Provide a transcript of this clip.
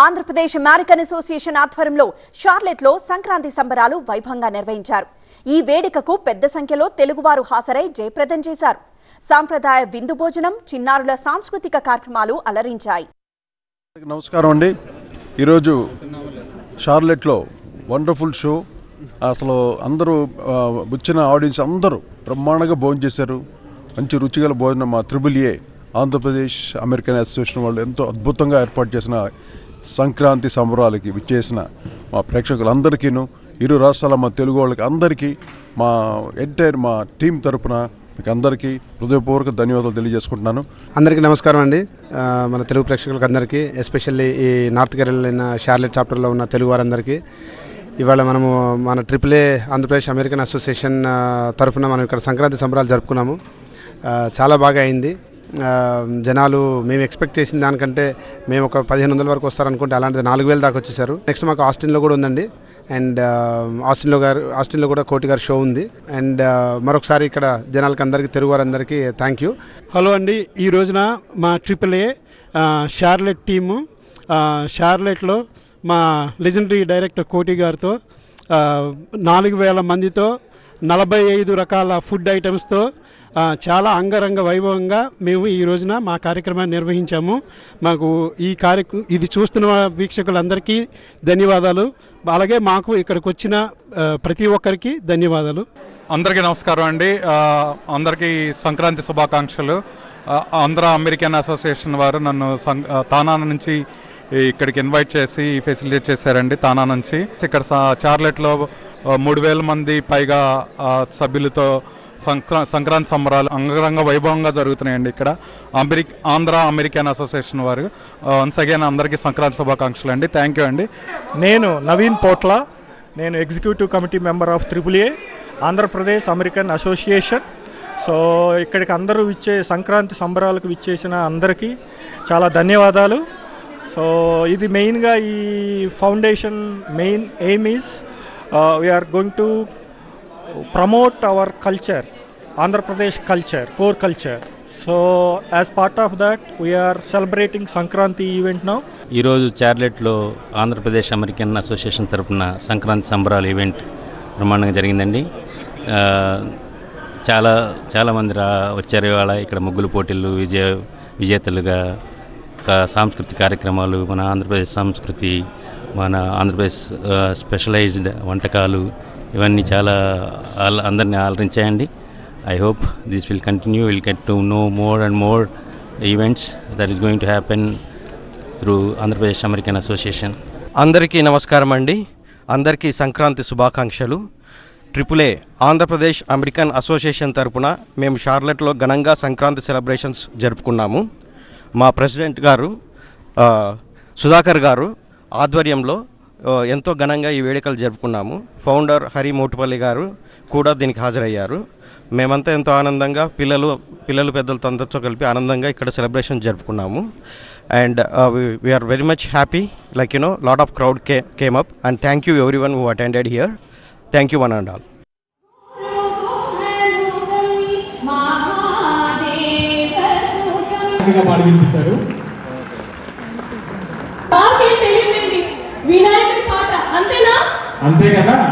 Andhra Pradesh American association ఆధ్వర్యంలో షార్లెట్లో సంక్రాంతి సంబరాలు వైభవంగా నిర్వహించారు ఈ వేడుకకు పెద్ద సంఖ్యలో తెలుగువారు హాజరై జయప్రదం చేశారు సాంప్రదాయ విందు భోజనం చిన్నారుల సాంస్కృతిక కార్యక్రమాలు అలరించాయి అందరికీ నమస్కారం అండి ఈరోజు షార్లెట్లో వండర్ఫుల్ షో అసలు అందరూ ఆ, వచ్చిన ఆడియన్స్ అందరూ బ్రహ్మాండంగా భోజనం చేశారు మంచి రుచిగల భోజనం మా triple A Andhra Pradesh American association వాళ్ళు ఎంతో అద్భుతంగా ఏర్పాటు చేసిన సంక్రాంతి సంబరాలకి విచ్చేసిన మా ప్రేక్షకులందరికీను ఇరు రాష్ట్రాల మా తెలుగు వాళ్ళకి అందరికీ మా ఎంటైర్ మా టీం తరపున మీకు అందరికీ హృదయపూర్వక ధన్యవాదాలు తెలియజేసుకుంటున్నాను అందరికీ నమస్కారం అండి ఆ, మన తెలుగు ప్రేక్షకులకు అందరికీ ఎస్పెషల్లీ ఈ నార్త్ కెరళైన షార్లెట్ చాప్టర్లో ఉన్న తెలుగు వారందరికీ ఇవాళ మనము మన triple A Andhra Pradesh American association ఆ, తరఫున మనం ఇక్కడ సంక్రాంతి సంబరాలు జరుపుకున్నాము ఆ, చాలా బాగా అయింది ఆ, జనాలు మేము ఎక్స్పెక్ట్ చేసిన దానికంటే మేము ఒక పదిహేను వందల వరకు వస్తారనుకుంటే అలాంటిది నాలుగు వేల దాకా వచ్చేసారు నెక్స్ట్ మాకు ఆస్టిన్లో కూడా ఉందండి అండ్ ఆస్టిన్లో గారు ఆస్టిన్లో కూడా కోటి గారి షో ఉంది అండ్ మరొకసారి ఇక్కడ జనాలకి అందరికీ తెలుగు వారందరికీ థ్యాంక్ యూ హలో అండి ఈ రోజున మా ట్రిపుల్ ఏ ఆ, షార్లెట్ టీము ఆ, షార్లెట్లో మా లెజెండరీ డైరెక్టర్ కోటి గారితో ఆ, నాలుగు వేల మందితో నలభై ఐదు రకాల ఫుడ్ ఐటమ్స్తో ఆ, చాలా అంగరంగ వైభవంగా మేము ఈ రోజున మా కార్యక్రమాన్ని నిర్వహించాము మాకు ఈ కార్యక్రమం ఇది చూస్తున్న వీక్షకులందరికీ ధన్యవాదాలు అలాగే మాకు ఇక్కడికి వచ్చిన ఆ, ప్రతి ఒక్కరికి ధన్యవాదాలు అందరికీ నమస్కారం అండి ఆ, అందరికీ సంక్రాంతి శుభాకాంక్షలు ఆ, ఆంధ్ర అమెరికన్ అసోసియేషన్ వారు నన్ను సం- ఆ, తానా నుంచి ఇక్కడికి ఇన్వైట్ చేసి ఫెసిలిటేట్ చేశారండి తానా నుంచి ఇక్కడ స- చార్లెట్లో ఆ, మూడు వేల మంది పైగా ఆ, సభ్యులతో సంక్రా సంక్రాంతి సంబరాలు అంగరంగ వైభవంగా జరుగుతున్నాయండి ఇక్కడ అమెరిక్ ఆంధ్ర అమెరికన్ అసోసియేషన్ వారు వన్స్ అగైన్ అందరికీ సంక్రాంతి శుభాకాంక్షలు అండి థ్యాంక్ యూ అండి నేను నవీన్ పోట్ల నేను executive committee member of triple A Andhra Pradesh American association so ఇక్కడికి అందరూ ఇచ్చే సంక్రాంతి సంబరాలకు విచ్చేసిన అందరికీ చాలా ధన్యవాదాలు సో ఇది మెయిన్గా ఈ foundation main aim is we're going to promote our culture Andhra Pradesh culture core culture so as part of that we're celebrating Sankranti event now ఈరోజు చార్లెట్లో ఆంధ్రప్రదేశ్ అమెరికన్ అసోసియేషన్ తరపున సంక్రాంతి సంబరాలు ఈవెంట్ బ్రహ్మాండంగా జరిగిందండి ఆ, చాలా చాలామంది రా వచ్చారు ఇవాళ ఇక్కడ ముగ్గులు పోటీలు విజయ విజేతలుగా ఒక సాంస్కృతిక కార్యక్రమాలు మన ఆంధ్రప్రదేశ్ సంస్కృతి మన ఆంధ్రప్రదేశ్ ఆ, స్పెషలైజ్డ్ వంటకాలు ఇవన్నీ చాలా ఆల్- అందరినీ ఆలరించాయండి I hope this will continue will get to know more and more events that is going to happen through Andhra Pradesh American association అందరికీ నమస్కారం అండి అందరికీ సంక్రాంతి శుభాకాంక్షలు triple A Andhra Pradesh American association తరపున మేము షార్లెట్లో ఘనంగా సంక్రాంతి సెలబ్రేషన్స్ జరుపుకున్నాము మా ప్రెసిడెంట్ గారు ఆ, సుధాకర్ గారు ఆధ్వర్యంలో ఆ, ఎంతో ఘనంగా ఈ వేడుకలు జరుపుకున్నాము ఫౌండర్ హరి మోటుపల్లి గారు కూడా దీనికి హాజరయ్యారు మేమంతా ఎంతో ఆనందంగా పిల్లలు పిల్లలు పెద్దలతో అందరితో కలిపి ఆనందంగా ఇక్కడ సెలబ్రేషన్ జరుపుకున్నాము and we're very much happy like you know lot of crowd కే came up and thank you everyone who attended here thank you one and all మాకేం తెలియదండి వినాయకుడి పాట అంతేనా అంతే కదా